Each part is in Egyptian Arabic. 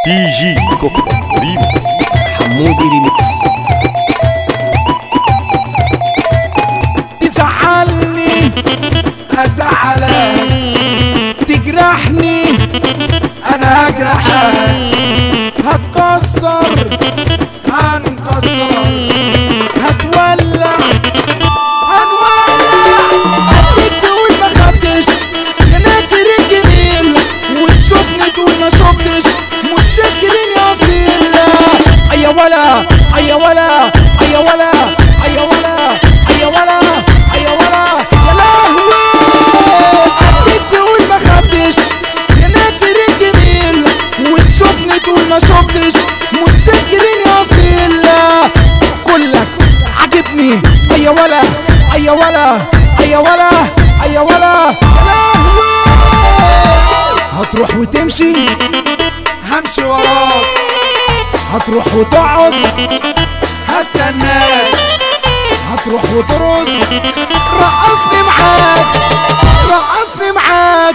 دي جي كفتة ريمكس حمودي ريميكس تزعلني ازعلك تجرحني انا هجرحك هتكسر هنكسر هتولع هنولع هديك تقول ما خدتش يا ناكر الجميل وتشوفني تقول ما شفتش متشكرين يا اصيل ايا ولا ايا ولا ايا ولا ايا ولا ايا ولا ايا ولا يا لهوي هديك تقول ما خدتش يا ناكر الجميل وتشوفني تقول ما شفتش متشكرين يا اصيل كلك عجبني ايا ولا ايا ولا ايا ولا ايا ولا يا لهوي هتروح وتمشي همشي وراك هتروح وتقعد هستناك هتروح وترقص رقصني معاك رقصني معاك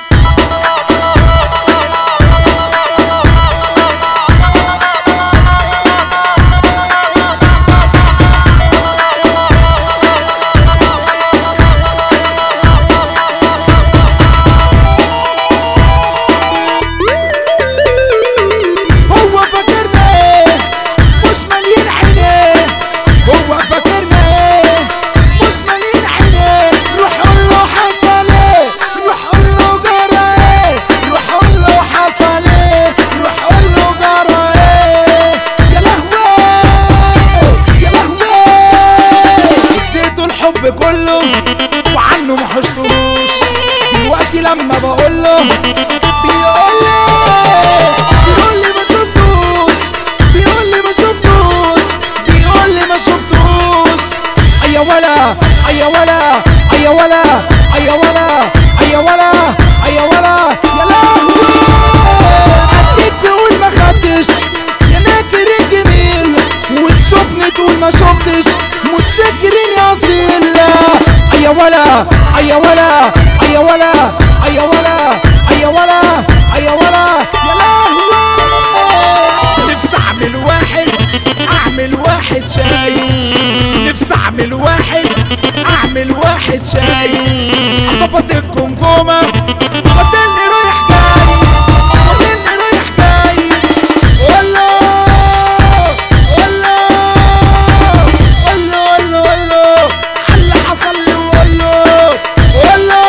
هو فاكرنا ايه مش مالين عينيه هو فاكرنا ايه مش مالين عينيه روح قول له حصل ايه روح قول له جرى ايه روح قول له حصل ايه روح قول له جرى ايه يا لهوي يا لهوي اديته الحب كله وعنه ما حشتروش دلوقتي لما بقول له بيقول لي بيقول لي ما شفتوش بيقول لي ما شفتوش بيقول لي ما شفتوش ايا ولا ايا ولا ايا ولا ايا ولا ايا ولا ايا ولا يا لهوي اديك تقول ما خدتش يا ناكر الجميل وتشوفني تقول ما شفتش متشكرين يا اصيل ايا ولا ايا ولا ايا ولا ايا ولا ايا ولا ايا ولا يا لهوي نفسي اعمل واحد اعمل واحد شاي نفسي اعمل واحد اعمل واحد شاي اظبط الجمجمه وتلني رايح جاي وتلني رايح جاي ولا ولا ولا ولا ولا على حصل لي ولا ولا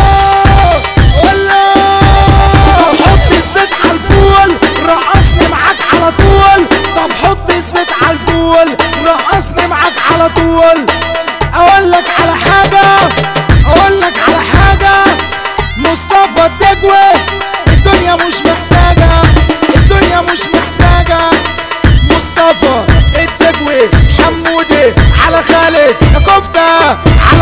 ولا حط الزيت على الفول رقصني معاك على طول طب حط الزيت على الفول رقصني معاك على طول اقول لك على حاجه اقول لك على حاجه مصطفى الدجوي الدنيا مش محتاجه الدنيا مش محتاجه مصطفى الدجوي حمودي على خالد يا كفته على